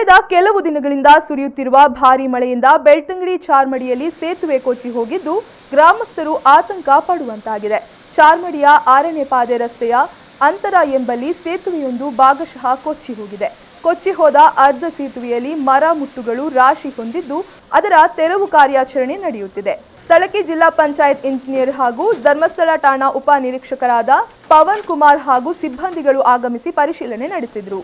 ಕಳೆದ ಕೆಲವು ದಿನಗಳಿಂದ ಸುರಿಯುತ್ತಿರುವ ಭಾರೀ ಮಳೆಯಿಂದ ಬೆಳ್ತಂಗಡಿ ಚಾರ್ಮಡಿಯಲ್ಲಿ ಸೇತುವೆ ಕೊಚ್ಚಿ ಹೋಗಿದ್ದು ಗ್ರಾಮಸ್ಥರು ಆತಂಕ ಪಡುವಂತಾಗಿದೆ ಚಾರ್ಮಡಿಯ ಆರನೇ ಪಾದೆ ರಸ್ತೆಯ ಅಂತರ ಎಂಬಲ್ಲಿ ಸೇತುವೆಯೊಂದು ಭಾಗಶಃ ಕೊಚ್ಚಿ ಹೋಗಿದೆ ಕೊಚ್ಚಿ ಹೋದ ಅರ್ಧ ಸೇತುವೆಯಲ್ಲಿ ಮರ ಮುಟ್ಟುಗಳು ರಾಶಿ ಹೊಂದಿದ್ದು ಅದರ ತೆರವು ಕಾರ್ಯಾಚರಣೆ ನಡೆಯುತ್ತಿದೆ ಸ್ಥಳಕ್ಕೆ ಜಿಲ್ಲಾ ಪಂಚಾಯತ್ ಇಂಜಿನಿಯರ್ ಹಾಗೂ ಧರ್ಮಸ್ಥಳ ಠಾಣಾ ಉಪ ನಿರೀಕ್ಷಕರಾದ ಪವನ್ ಕುಮಾರ್ ಹಾಗೂ ಸಿಬ್ಬಂದಿಗಳು ಆಗಮಿಸಿ ಪರಿಶೀಲನೆ ನಡೆಸಿದರು